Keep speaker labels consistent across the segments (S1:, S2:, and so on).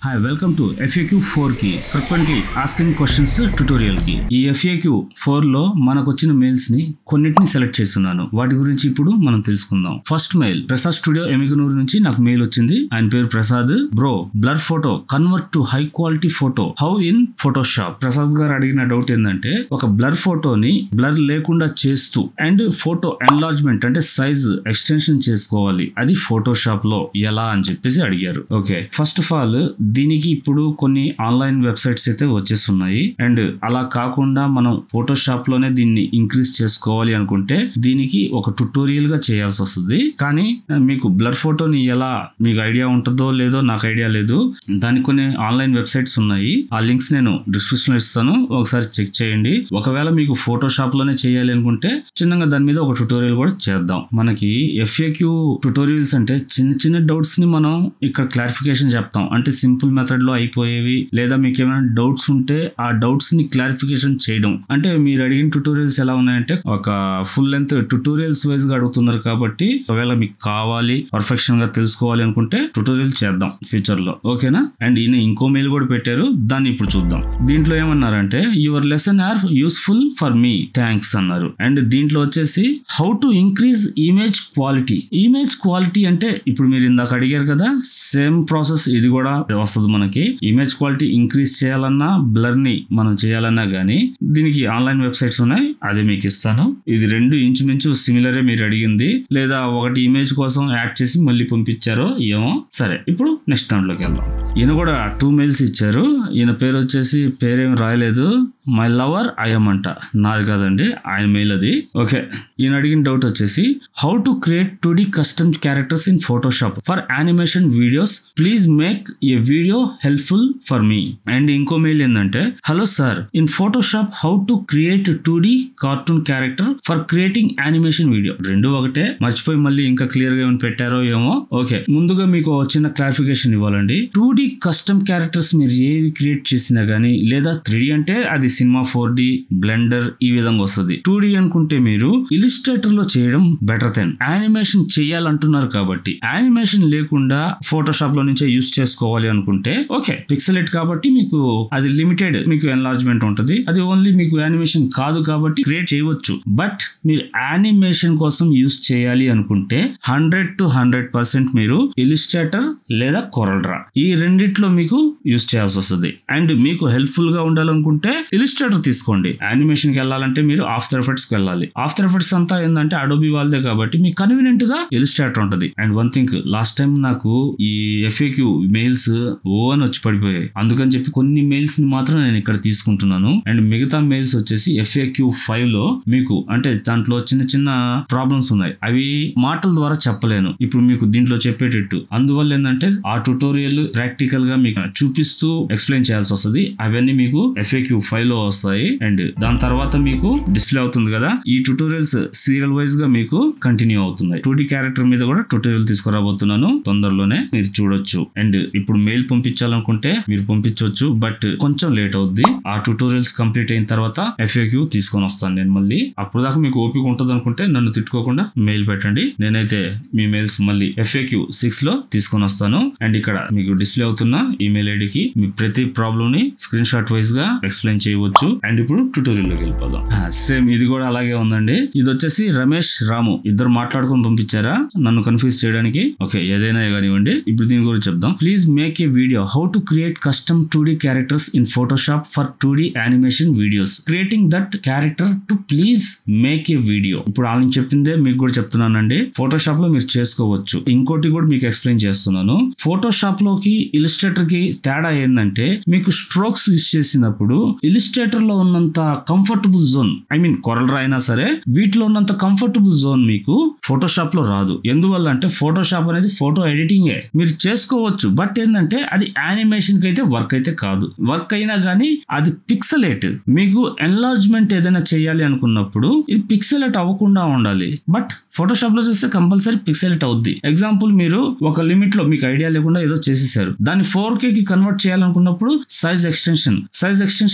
S1: hi welcome to FAQ four కి frequently asking questions tutorial కి ఈ ఎఫ్ఏక్యూ ఫోర్ లో మనకు వచ్చిన మెయిల్స్ ని కొన్నిటిని సెలెక్ట్ చేస్తున్నాను వాటి గురించి ఇప్పుడు మనం తెలుసుకుందాం first mail Prasad studio Emmiganur నుంచి నాకు మెయిల్ వచ్చింది ఆయన పేరు Prasad bro blur photo convert to high quality photo how in Photoshop Prasad garu అడిగిన డౌట్ ఏంటంటే ఒక బ్లర్ ఫోటోని బ్లర్ లేకుండా చేస్తూ అండ్ ఫోటో ఎన్లార్జ్మెంట్ అంటే సైజ్ ఎక్స్టెన్షన్ చేసుకోవాలి అది ఫోటోషాప్ లో ఎలా అని చెప్పేసి అడిగారు ఓకే ఫస్ట్ ఆఫ్ ఆల్ దీనికి ఇప్పుడు కొన్ని ఆన్లైన్ వెబ్సైట్స్ అయితే వచ్చేస్తున్నాయి అండ్ అలా కాకుండా మనం ఫోటోషాప్ లోనే దీన్ని ఇంక్రీజ్ చేసుకోవాలి అనుకుంటే దీనికి ఒక ట్యుటోరియల్ గా చేయాల్సి వస్తుంది కానీ ఆ, మీకు బ్లర్ ఫోటోని ఎలా మీకు ఐడియా ఉంటుందో లేదో నాకు ఐడియా లేదు దానికి కొన్ని ఆన్లైన్ వెబ్సైట్స్ ఉన్నాయి ఆ లింక్స్ నేను డిస్క్రిప్షన్ లో ఇస్తాను ఒకసారి చెక్ చేయండి ఒకవేళ మీకు ఫోటోషాప్ లోనే చేయాలి అనుకుంటే చిన్నగా దాని మీద ఒక ట్యుటోరియల్ కూడా చేద్దాం మనకి ఎఫ్ఏక్యూ ట్యుటోరియల్స్ అంటే చిన్న చిన్న డౌట్స్ ని మనం ఇక్కడ క్లారిఫికేషన్ చెప్తాం అంటే సింపుల్ మెథడ్ లో అయిపోయేవి లేదా మీకు ఏమైనా డౌట్స్ ఉంటే ఆ డౌట్స్ ని క్లారిఫికేషన్ చేయడం అంటే మీరు అడిగిన ట్యుటోరియల్స్ ఎలా ఉన్నాయంటే ఒక ఫుల్ లెంత్ ట్యుటోరియల్స్ వైజ్ గా అడుగుతున్నారు కాబట్టి ఒకవేళ మీకు కావాలి పర్ఫెక్షన్ గా తెలుసుకోవాలి అనుకుంటే ట్యుటోరియల్ చేద్దాం ఫ్యూచర్ లో ఓకేనా అండ్ ఈయన ఇంకో మెయిల్ కూడా పెట్టారు దాన్ని ఇప్పుడు చూద్దాం దీంట్లో ఏమన్నారంటే your lesson are useful for me thanks అన్నారు అండ్ దీంట్లో వచ్చేసి how to increase image quality image quality అంటే ఇప్పుడు మీరు ఇందాక అడిగారు కదా సేమ్ ప్రాసెస్ ఇది కూడా వస్తుంది మనకి ఇమేజ్ క్వాలిటీ ఇంక్రీజ్ చేయాలన్నా బ్లర్ ని మనం చేయాలన్నా గానీ దీనికి ఆన్లైన్ వెబ్సైట్స్ ఉన్నాయి అది మీకు ఇస్తాను ఇది రెండు ఇంచుమించు సిమిలరే మీరు అడిగింది లేదా ఒకటి ఇమేజ్ కోసం యాడ్ చేసి మళ్ళీ పంపించారో ఏమో సరే ఇప్పుడు నెక్స్ట్ దాంట్లోకి వెళ్దాం ఈయన కూడా టూ మెయిల్స్ ఇచ్చారు ఈయన పేరు వచ్చేసి పేరేం రాయలేదు మై లవర్ ఐఎమ్ అంట నాది కాదండి ఆయన మెయిల్ అది ఓకే ఈయన అడిగిన డౌట్ వచ్చేసి how to create two D custom characters in Photoshop for animation videos please make a video helpful for me and ఇంకో మెయిల్ ఏంటంటే hello sir in Photoshop how to create two D cartoon character for creating animation video రెండు ఒకటే మర్చిపోయి మళ్ళీ ఇంకా clear గా ఏమైనా పెట్టారో ఏమో ఓకే ముందుగా మీకు ఒక చిన్న క్లారిఫికేషన్ ఇవ్వాలండి టూ డి కస్టమ్ క్యారెక్టర్స్ మీరు ఏవి క్రియేట్ చేసినా గానీ లేదా త్రీ అంటే అది సినిమా ఫోర్ డి బ్లెండర్ ఈ విధంగా వస్తుంది టూ డి అనుకుంటే మీరు ఇలిస్ట్రేటర్ లో చేయడం బెటర్ దెన్ యానిమేషన్ చేయాలంటున్నారు కాబట్టి యానిమేషన్ లేకుండా ఫోటోషాప్ లో నుంచే యూస్ చేసుకోవాలి అనుకుంటే ఓకే పిక్సెలెట్ కాబట్టి మీకు అది లిమిటెడ్ మీకు ఎన్లార్జ్మెంట్ ఉంటుంది అది ఓన్లీ మీకు యానిమేషన్ కాదు కాబట్టి క్రియేట్ చేయవచ్చు బట్ మీరు యానిమేషన్ కోసం యూస్ చేయాలి అనుకుంటే హండ్రెడ్ టు హండ్రెడ్ పర్సెంట్ మీరు ఇలిస్ట్రేటర్ లేదా కొరల్డ్రా ఈ రెండిట్లో మీకు యూస్ చేయాల్సి వస్తుంది అండ్ మీకు హెల్ప్ఫుల్ గా ఉండాలనుకుంటే ఇలిస్ట్రేటర్ తీసుకోండి యానిమేషన్ కి వెళ్ళాలంటే మీరు ఆఫ్టర్ ఎఫెక్ట్స్ కి వెళ్ళాలి ఆఫ్టర్ ఎఫెక్ట్స్ అంతా ఏంటంటే అడోబి వాళ్ళదే కాబట్టి మీకు కన్వీనియంట్ గా ఇలిస్ట్రేటర్ ఉంటుంది and one thing last time నాకు ఈ ఎఫ్ఏక్యూ మెయిల్స్ ఓ అని వచ్చి పడిపోయాయి అందుకని చెప్పి కొన్ని మెయిల్స్ ని మాత్రం నేను ఇక్కడ తీసుకుంటున్నాను అండ్ మిగతా మెయిల్స్ వచ్చేసి ఎఫ్ఏక్యూ ఫైవ్ లో మీకు అంటే దాంట్లో చిన్న చిన్న ప్రాబ్లమ్స్ ఉన్నాయి అవి మాటల ద్వారా చెప్పలేను ఇప్పుడు మీకు దీంట్లో చెప్పేటట్టు అందువల్ల ఏంటంటే ఆ ట్యుటోరియల్ ప్రాక్టికల్ గా మీకు చూపిస్తూ ఎక్స్ప్లెయిన్ చేయాల్సి వస్తుంది అవన్నీ మీకు ఎఫ్ఏక్యూ ఫైవ్ లో వస్తాయి అండ్ దాని తర్వాత మీకు డిస్ప్లే అవుతుంది కదా ఈ ట్యుటోరియల్స్ సీరియల్ వైజ్ గా మీకు కంటిన్యూ అవుతుంది టూ డి క్యారెక్టర్ మీద కూడా ట్యుటోరియల్ తీసుకురాబోతున్నాను తొందరలోనే మీరు చూడొచ్చు అండ్ ఇప్పుడు మెయిల్ పంపించాలనుకుంటే మీరు పంపించవచ్చు బట్ కొంచెం లేట్ అవుద్ది ఆ ట్యుటోరియల్స్ కంప్లీట్ అయిన తర్వాత ఎఫ్ఏక్యూ తీసుకొని వస్తాను నేను మళ్ళీ అప్పుడు దాకా మీకు ఓపిక ఉంటుంది అనుకుంటే నన్ను తిట్టుకోకుండా మెయిల్ పెట్టండి నేనైతే మీ మెయిల్స్ మళ్ళీ ఎఫ్ఏక్యూ సిక్స్ లో తీసుకొని వస్తాను అండ్ ఇక్కడ మీకు డిస్ప్లే అవుతున్న ఈమెయిల్ ఐడికి మీ ప్రతి ప్రాబ్లమ్ ని స్క్రీన్ షాట్ వైజ్ గా ఎక్స్ప్లెయిన్ చేయవచ్చు అండ్ ఇప్పుడు ట్యూటోరియల్ లోకి వెళ్ళిపోదాం సేమ్ ఇది కూడా అలాగే ఉందండి ఇది వచ్చేసి రమేష్ రాము ఇద్దరు మాట్లాడుకొని పంపించారా నన్ను కన్ఫ్యూజ్ చేయడానికి ఓకే ఏదైనా కానివ్వండి ఇప్పుడు దీని గురించి చెప్దాం please make a video how to create custom two D characters in Photoshop for two D animation videos creating that character to please make a video ఇప్పుడు వాళ్ళని చెప్పిందే మీకు కూడా చెప్తున్నానండి ఫోటోషాప్ లో మీరు చేసుకోవచ్చు ఇంకోటి కూడా మీకు ఎక్స్ప్లెయిన్ చేస్తున్నాను ఫోటోషాప్ లోకి ఇలిస్ట్రేటర్ కి తేడా ఏంటంటే మీకు స్ట్రోక్స్ యూస్ చేసినప్పుడు ఇలిస్ట్రేటర్ లో ఉన్నంత comfortable zone I mean CorelDRAW అయినా సరే వీటిలో ఉన్నంత కంఫర్టబుల్ జోన్ మీకు ఫోటోషాప్ లో రాదు ఎందువల్ల అంటే ఫోటోషాప్ అనేది ఫోటో ఎడిటింగ్ మీరు చేసుకోవచ్చు బట్ ఏంటంటే అది యానిమేషన్ కి అయితే వర్క్ అయితే కాదు వర్క్ అయినా కానీ అది పిక్సలేట్ మీకు ఎన్లార్జ్మెంట్ ఏదైనా చేయాలి అనుకున్నప్పుడు ఇది పిక్సలేట్ అవ్వకుండా ఉండాలి బట్ ఫోటోషాప్ లో చేస్తే కంపల్సరీ పిక్సలేట్ అవుద్ది ఎగ్జాంపుల్ మీరు ఒక లిమిట్ లో మీకు ఐడియా లేకుండా ఏదో చేసేసారు దాన్ని ఫోర్ కే కి కన్వర్ట్ చేయాలనుకున్నప్పుడు సైజ్ ఎక్స్టెన్షన్ సైజ్ ఎక్స్టెన్షన్ చేయాలనుకున్నప్పుడు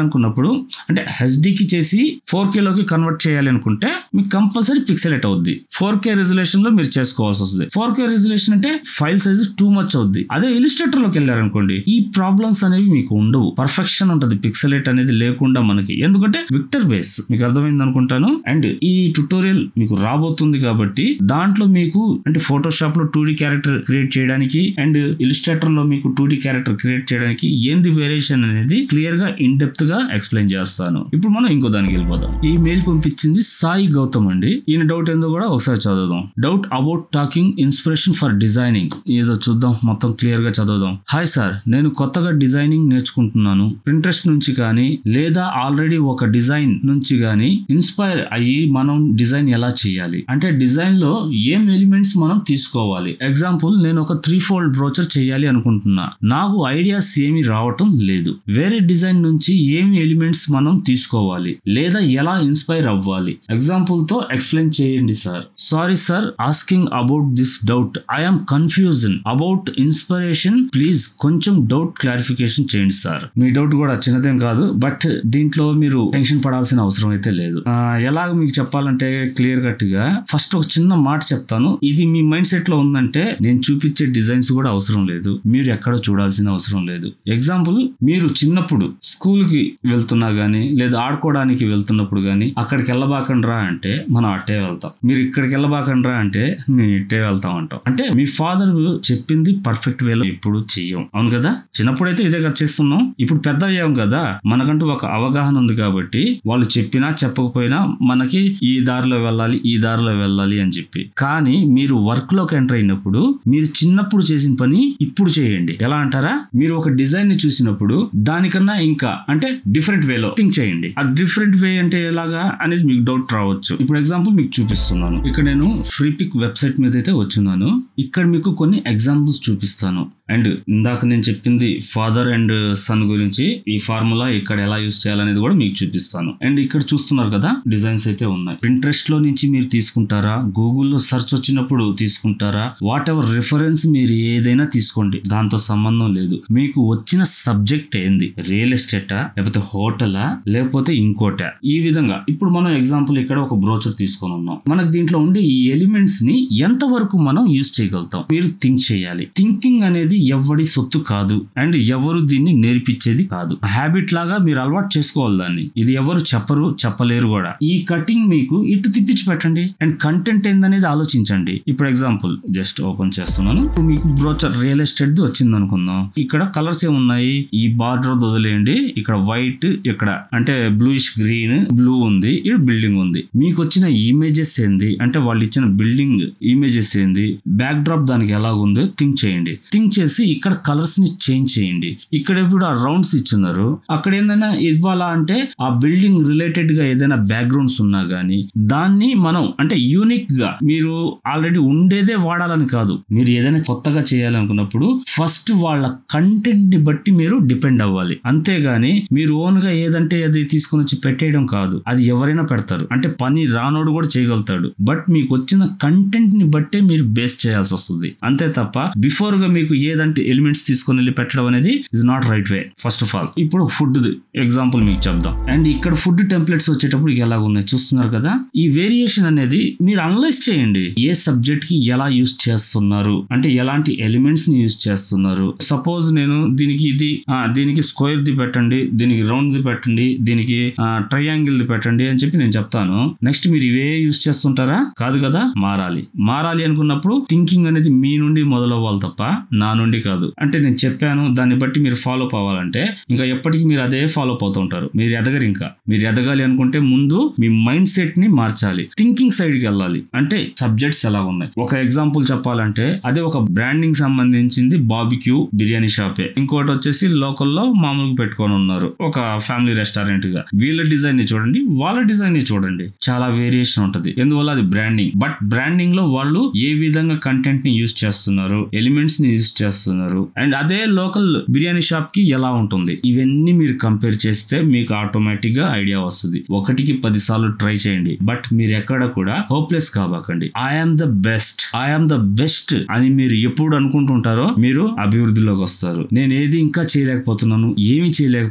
S1: చేయాలనుకున్నప్పుడు అంటే హెచ్డికి చేసి ఫోర్ లోకి కన్వర్ట్ చేయాలి అనుకుంటే మీకు కంపల్సరీ పిక్సెలేట్ అవుద్ది ఫోర్ కే రెజల్యూషన్ లో మీరు చేసుకోవాల్సి వస్తుంది ఫోర్ కే రెజల్యూషన్ అంటే ఫైల్ సైజ్ టూ మచ్ అవుద్ది అదే ఇలిస్ట్రేటర్ లోకి వెళ్ళారనుకోండి ఈ ప్రాబ్లమ్స్ అనేవి మీకు ఉండవు పర్ఫెక్షన్ ఉంటుంది పిక్సెలేట్ అనేది లేకుండా మనకి ఎందుకంటే విక్టర్ బేస్ మీకు అర్థమైంది అనుకుంటాను అండ్ ఈ ట్యుటోరియల్ మీకు రాబోతుంది కాబట్టి దాంట్లో మీకు అంటే ఫోటోషాప్ లో టూ క్యారెక్టర్ క్రియేట్ చేయడానికి అండ్ ఇలిస్ట్రేటర్ లో మీకు టూ క్యారెక్టర్ క్రియేట్ చేయడానికి ఏంది వేరియేషన్ అనేది క్లియర్ గా ఇన్ డెప్త్ గా ఎక్స్ప్లెయిన్ చేస్తాను ఇప్పుడు మనం ఇంకో దానికి వెళ్ళిపోదాం ఈ మెయిల్ పంపించింది సాయి గౌతమ్ అండి ఈయన డౌట్ ఏందో కూడా ఒకసారి చదువుదాం doubt about talking inspiration for designing ఏదో చూద్దాం మొత్తం క్లియర్ గా చదువుదాం హాయ్ సార్ నేను కొత్తగా డిజైనింగ్ నేర్చుకుంటున్నాను ప్రింట్రెస్ట్ నుంచి కానీ లేదా ఆల్రెడీ ఒక డిజైన్ నుంచి కానీ ఇన్స్పైర్ అయ్యి మనం డిజైన్ ఎలా చేయాలి అంటే డిజైన్ లో ఏం ఎలిమెంట్స్ మనం తీసుకోవాలి ఎగ్జాంపుల్ నేను ఒక త్రీ ఫోల్డ్ బ్రోచర్ చేయాలి అనుకుంటున్నా నాకు ఐడియాస్ ఏమి రావటం లేదు వేరే డిజైన్ నుంచి ఏమి ఎలిమెంట్స్ మనం తీసుకోవాలి లేదా ఎలా ఇన్స్పైర్ అవ్వాలి ఎగ్జాంపుల్ తో ఎక్స్ప్లెయిన్ చేయండి sir sorry sir asking about this doubt I'm confusion about inspiration please కొంచెం డౌట్ క్లారిఫికేషన్ చేయండి సార్ మీ డౌట్ కూడా చిన్నదేం కాదు బట్ దీంట్లో మీరు టెన్షన్ పడాల్సిన అవసరం అయితే లేదు ఆ, ఎలాగ మీకు చెప్పాలంటే క్లియర్ కట్ గా ఫస్ట్ ఒక చిన్న మాట చెప్తాను ఇది మీ మైండ్ సెట్ లో ఉందంటే నేను చూపించే డిజైన్స్ కూడా అవసరం లేదు మీరు ఎక్కడ చూడాల్సిన అవసరం లేదు ఎగ్జాంపుల్ మీరు చిన్నప్పుడు స్కూల్ కి వెళ్తున్నా గానీ లేదా ఆడుకోవడానికి వెళ్తున్నప్పుడు గానీ అక్కడికి వెళ్ళబాకండి రా అంటే మనం అట్టే వెళ్తాం మీరు ఇక్కడికి వెళ్ళబాకండి రా అంటే మేము ఇట్టే వెళ్తాం అంటాం అంటే మీ ఫాదర్ చెప్పింది పర్ఫెక్ట్ వేలో ఎప్పుడు చెయ్యం అవును కదా చిన్నప్పుడు అయితే ఇదే కదా చేస్తున్నాం ఇప్పుడు పెద్ద అయ్యాం కదా మనకంటూ ఒక అవగాహన ఉంది కాబట్టి వాళ్ళు చెప్పినా చెప్పకపోయినా మనకి ఈ దారిలో వెళ్ళాలి ఈ దారిలో వెళ్ళాలి అని చెప్పి కానీ మీరు వర్క్ లోకి ఎంటర్ అయినప్పుడు మీరు చిన్నప్పుడు చేసిన పని ఇప్పుడు చేయండి ఎలా అంటారా మీరు ఒక డిజైన్ ని చూసినప్పుడు దానికన్నా ఇంకా అంటే డిఫరెంట్ వేలో థింక్ చేయండి ఆ డిఫరెంట్ వే అంటే ఎలాగా అనేది మీకు డౌట్ రావచ్చు ఇప్పుడు ఎగ్జాంపుల్ మీకు చూపిస్తున్నాను ఇక్కడ నేను ఫ్రీ పిక్ వెబ్సైట్ మీద అయితే వచ్చున్నాను ఇక్కడ మీకు కొన్ని ఎగ్జాంపుల్స్ చూపిస్తాను అండ్ ఇందాక నేను చెప్పింది ఫాదర్ అండ్ సన్ గురించి ఈ ఫార్ములా ఇక్కడ ఎలా యూస్ చేయాలనేది కూడా మీకు చూపిస్తాను అండ్ ఇక్కడ చూస్తున్నారు కదా డిజైన్స్ అయితే ఉన్నాయి Pinterest లో నుంచి మీరు తీసుకుంటారా గూగుల్లో సెర్చ్ వచ్చినప్పుడు తీసుకుంటారా వాట్ ఎవర్ రిఫరెన్స్ మీరు ఏదైనా తీసుకోండి దాంతో సంబంధం లేదు మీకు వచ్చిన సబ్జెక్ట్ ఏంది రియల్ ఎస్టేటా లేకపోతే హోటలా లేకపోతే ఇంకోటా ఈ విధంగా ఇప్పుడు మనం ఎగ్జాంపుల్ ఇక్కడ ఒక బ్రోచర్ తీసుకొని ఉన్నాం మనకు దీంట్లో ఉండే ఈ ఎలిమెంట్స్ ని ఎంత వరకు మనం యూస్ చేయగలుగుతాం మీరు థింక్ చేయాలి థింకింగ్ అనేది ఎవడి సొత్తు కాదు అండ్ ఎవరు దీన్ని నేర్పించేది కాదు హ్యాబిట్ లాగా మీరు అలవాటు చేసుకోవాలి దాన్ని ఇది ఎవరు చెప్పరు చెప్పలేరు కూడా ఈ కటింగ్ మీకు ఇటు తిప్పించి పెట్టండి అండ్ కంటెంట్ ఏందనేది ఆలోచించండి ఇప్పుడు ఎగ్జాంపుల్ జస్ట్ ఓపెన్ చేస్తున్నాను ఇప్పుడు మీకు బ్రోచర్ రియల్ ఎస్టేట్ ది వచ్చింది అనుకుందాం ఇక్కడ కలర్స్ ఏమున్నాయి ఈ బార్డర్ వదిలేయండి ఇక్కడ వైట్ ఇక్కడ అంటే బ్లూయిష్ గ్రీన్ బ్లూ ఉంది ఇక్కడ బిల్డింగ్ ఉంది మీకు వచ్చిన ఇమేజెస్ ఏంది అంటే వాళ్ళు ఇచ్చిన బిల్డింగ్ ఇమేజెస్ ఏంది బ్యాక్ డ్రాప్ దానికి ఎలా ఉందో థింక్ చేయండి థింక్ చేసి ఇక్కడ కలర్స్ ని చేంజ్ చేయండి ఇక్కడ ఇప్పుడు ఆ రౌండ్స్ ఇచ్చున్నారు అక్కడ ఏందైనా ఇవ్వాలా అంటే ఆ బిల్డింగ్ రిలేటెడ్ గా ఏదైనా బ్యాక్గ్రౌండ్స్ ఉన్నా గానీ దాన్ని మనం అంటే యూనిక్ గా మీరు ఆల్రెడీ ఉండేదే వాడాలని కాదు మీరు ఏదైనా కొత్తగా చేయాలనుకున్నప్పుడు ఫస్ట్ వాళ్ళ కంటెంట్ ని బట్టి మీరు డిపెండ్ అవ్వాలి అంతేగాని మీరు ఓన్ గా ఏదంటే అది తీసుకొని వచ్చి పెట్టేయడం కాదు అది ఎవరైనా పెడతారు అంటే పని రానోడు కూడా చేయగలుగుతాడు బట్ మీకు వచ్చిన కంటెంట్ ని బట్టే మీరు బేస్ చేయాల్సి వస్తుంది అంతే తప్ప బిఫోర్ గా మీకు ఏదంటే ఎలిమెంట్స్ తీసుకొని వెళ్ళి పెట్టడం అనేది is not right way first of all ఇప్పుడు ఫుడ్ ఎగ్జాంపుల్ మీకు చెప్దాం అండ్ ఇక్కడ ఫుడ్ టెంప్లెట్స్ వచ్చేటప్పుడు ఎలా ఉన్నాయి చూస్తున్నారు కదా ఈ వేరియేషన్ అనేది మీరు అనలైజ్ చేయండి ఏ సబ్జెక్ట్ కి ఎలా యూస్ చేస్తున్నారు అంటే ఎలాంటి ఎలిమెంట్స్ ని యూస్ చేస్తున్నారు సపోజ్ నేను దీనికి ఇది ఆ, దీనికి స్క్వేర్ ది పెట్టండి దీనికి రౌండ్ ది పెట్టండి దీనికి ట్రయాంగిల్ ది పెట్టండి అని చెప్పి నేను చెప్తాను నెక్స్ట్ మీరు ఇవే యూస్ చేస్తుంటారా కాదు కదా మారాలి మారాలి అనుకున్నప్పుడు థింకింగ్ అనేది మీ నుండి మొదలవ్వాలి తప్ప నా నుండి కాదు అంటే నేను చెప్పాను దాన్ని బట్టి మీరు ఫాలో అవ్వాలంటే ఇంకా ఎప్పటికీ మీరు అదే ఫాలో అవుతూ ఉంటారు మీరు ఎదగరు ఇంకా మీరు ఎదగాలి అనుకుంటే ముందు మీ మైండ్ సెట్ ని మార్చాలి థింకింగ్ సైడ్ కి వెళ్ళాలి అంటే సబ్జెక్ట్స్ ఎలా ఉన్నాయి ఒక ఎగ్జాంపుల్ చెప్పాలంటే అదే ఒక బ్రాండింగ్ సంబంధించింది బాబిక్యూ బిర్యానీ షాపే ఇంకోటి వచ్చేసి లోకల్లో మామూలుగా పెట్టుకొని ఉన్నారు ఒక ఫ్యామిలీ రెస్టారెంట్ గా వీళ్ళ డిజైన్ ని చూడండి వాళ్ళ డిజైన్ ని చూడండి చాలా వేరియేషన్ ఉంటది ఎందువల్ల అది బ్రాండింగ్ బట్ బ్రాండింగ్ లో వాళ్ళు ఏ విధంగా కంటెంట్ ని యూస్ చేస్తున్నారు ఎలిమెంట్స్ ని యూస్ చేస్తున్నారు అండ్ అదే లోకల్ బిర్యానీ షాప్ కి ఎలా ఉంటుంది ఇవన్నీ మీరు కంపేర్ చేస్తే మీకు ఆటోమేటిక్ గా ఐడియా వస్తుంది ఒకటికి పది సార్లు ట్రై చేయండి బట్ మీరు ఎక్కడ కూడా హోప్లెస్ కాబాకండి I'm the best I'm the best అని మీరు ఎప్పుడు అనుకుంటుంటారో మీరు అభివృద్ధిలోకి వస్తారు నేను ఏది ఇంకా చేయలేకపోతున్నాను ఏమి చేయలేకపోతున్నాను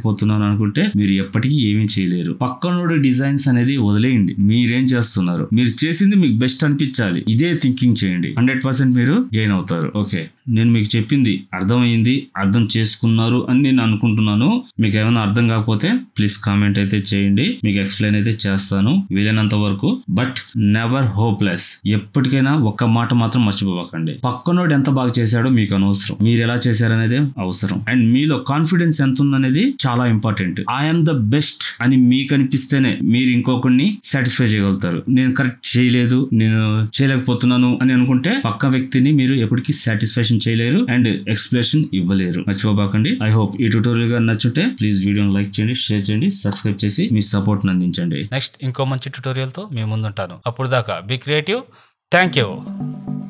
S1: అనుకుంటే మీరు ఎప్పటికీ ఏమీ చేయలేరు పక్కనోడి డిజైన్స్ అనేది వదిలేయండి మీరేం చేస్తున్నారు మీరు చేసింది మీకు బెస్ట్ అనిపించాలి ఇదే థింకింగ్ చేయండి హండ్రెడ్ పర్సెంట్ మీరు గెయిన్ అవుతారు ఓకే నేను మీకు చెప్పింది అర్థమైంది అర్థం చేసుకున్నారు అని నేను అనుకుంటున్నాను మీకు ఏమైనా అర్థం కాకపోతే ప్లీజ్ కామెంట్ అయితే చేయండి మీకు ఎక్స్ప్లెయిన్ అయితే చేస్తాను వీలైనంత వరకు బట్ నెవర్ హోప్లెస్ ఎప్పటికైనా ఒక్క మాట మాత్రం మర్చిపోకండి పక్కనోడు ఎంత బాగా చేశాడో మీకు అనవసరం మీరు ఎలా చేశారనేది అవసరం అండ్ మీలో కాన్ఫిడెన్స్ ఎంత ఉందనేది చాలా ఇంపార్టెంట్ ఐఎమ్ ద బెస్ట్ అని మీకు అనిపిస్తేనే మీరు ఇంకొకరిని సాటిస్ఫై చేయగలుగుతారు నేను కరెక్ట్ చేయలేదు నేను చేయలేకపోతున్నాను అని అనుకుంటే పక్క వ్యక్తిని మీరు ఎప్పటికీ సాటిస్ఫాక్షన్ చేయలేరు అండ్ ఎక్స్ప్లెనేషన్ ఇవ్వలేరు మర్చిపోబాకండి ఐ హోప్ ఈ ట్యూటోరియల్ గా నచ్చుంటే ప్లీజ్ వీడియోని లైక్ చేయండి షేర్ చేయండి సబ్స్క్రైబ్ చేసి మీ సపోర్ట్ అందించండి
S2: నెక్స్ట్ ఇంకో మంచి ట్యుటోరియల్తో మీ ముందుంటాను అప్పుడు దాకా బి క్రియేటివ్ థ్యాంక్ యూ